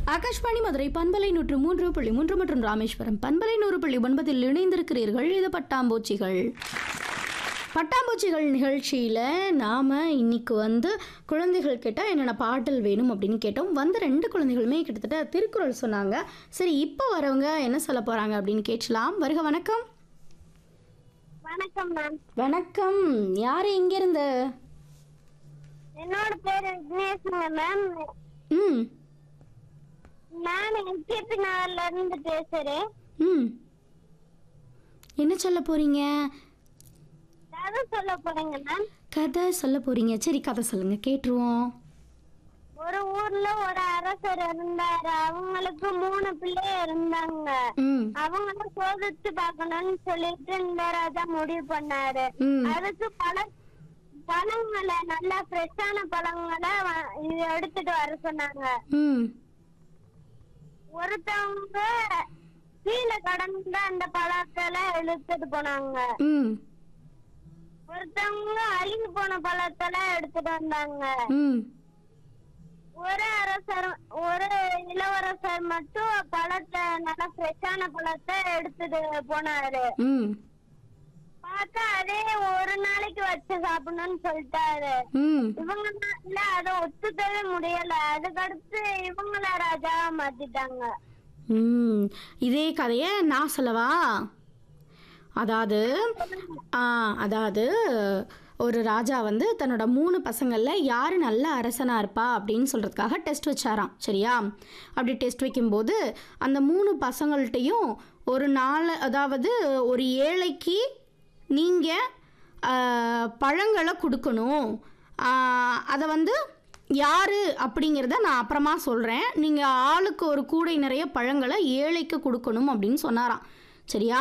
ஆகாஷ்வாணி மதுரை பண்பலை நூற்று மூன்று புள்ளி மூன்று மற்றும் ராமேஸ்வரம் பண்பலை நூறு புள்ளி ஒன்பதில் இணைந்திருக்கிறீர்கள் இது பட்டாம்பூச்சிகள் பட்டாம்பூச்சிகள் நிகழ்ச்சியில் நாம் இன்னைக்கு வந்து குழந்தைகள் கேட்டால் என்னென்ன பாடல் வேணும் அப்படின்னு கேட்டோம் வந்த ரெண்டு குழந்தைகளுமே கிட்டத்தட்ட திருக்குறள் சொன்னாங்க சரி இப்போ வரவங்க என்ன சொல்ல போகிறாங்க அப்படின்னு கேட்கலாம் வருக வணக்கம் வணக்கம் மேம் வணக்கம் யார் இங்கேருந்து என்னோட பேரு விக்னேஷுங்க மேம் ம் நான் எஸ்கேபி நகர்ல இருந்து பேசுறேன் ம் என்ன சொல்ல போகிறீங்க கதை சொல்ல போறேங்க மேம் கதை சொல்ல போகிறீங்க சரி கதை சொல்லுங்கள் கேட்டுருவோம் ஒரு ஊர்ல ஒரு அரசர் இருந்தாரு அவங்களுக்கு மூணு பிள்ளை இருந்தாங்க ம் அவங்கள சோதிச்சு பார்க்கணும்னு சொல்லிட்டு இந்த ராஜா முடிவு பண்ணாரு ம் அதுக்கு பல பழங்களை நல்லா ஃப்ரெஷ்ஷான பழங்களை வ- இது எடுத்துட்டு வர சொன்னாங்க ம் ஒருத்தவங்க கீழே கடந்த அந்த பழத்தை இழுத்துட்டு போனாங்க ம் ஒருத்தவங்க அழுகி போன பழத்தெல்லாம் எடுத்துட்டு வந்தாங்க ம் ஒரு அரசர் ஒரு இளவரசர் மட்டும் பழத்தை நல்லா ஃப்ரெஷ்ஷான பழத்தை எடுத்துட்டு போனாரு ம் பார்த்தா அதே ஒரு நாளைக்கு வச்சு சாப்பிடணும்னு சொல்லிட்டாரு ம் இவங்கனால அதை ஒத்துக்கவே முடியல அதுக்கடுத்து இவங்கள ராஜாவா மாத்திட்டாங்க ம் இதே கதையை நான் சொல்லவா அதாவது ஆ அதாவது ஒரு ராஜா வந்து தன்னோட மூணு பசங்களில் யார் நல்ல அரசனாக இருப்பா அப்படின்னு சொல்கிறதுக்காக டெஸ்ட் வச்சாராம் சரியா அப்படி டெஸ்ட் வைக்கும்போது அந்த மூணு பசங்கள்கிட்டையும் ஒரு நாள் அதாவது ஒரு ஏழைக்கு நீங்கள் பழங்களை கொடுக்கணும் அதை வந்து யார் அப்படிங்கிறத நான் அப்புறமா சொல்கிறேன் நீங்கள் ஆளுக்கு ஒரு கூடை நிறைய பழங்களை ஏழைக்கு கொடுக்கணும் அப்படின்னு சொன்னாராம் சரியா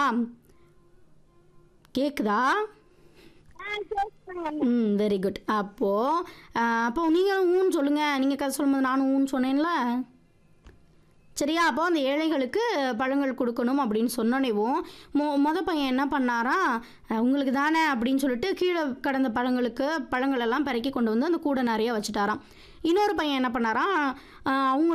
கேக்குதா ஆ, கேக்குதுங்க. ம் வெரி குட் அப்போது அப்போ நீங்கள் ஊன்னு சொல்லுங்கள் நீங்கள் கதை சொல்லும்போது நானும் ஊன்னு சொன்னேன்ல சரியா அப்போ அந்த ஏழைகளுக்கு பழங்கள் கொடுக்கணும் அப்படின்னு சொன்னோடனேவும் மொ மொத பையன் என்ன பண்ணாராம் அஹ், உங்களுக்கு தானே அப்படின்னு சொல்லிட்டு கீழே கடந்த பழங்களுக்கு பழங்களெல்லாம் பிறக்கி கொண்டு வந்து அந்த கூடை நிறைய வச்சுட்டாராம் இன்னொரு பையன் என்ன பண்ணாராம் அஹ், அவங்க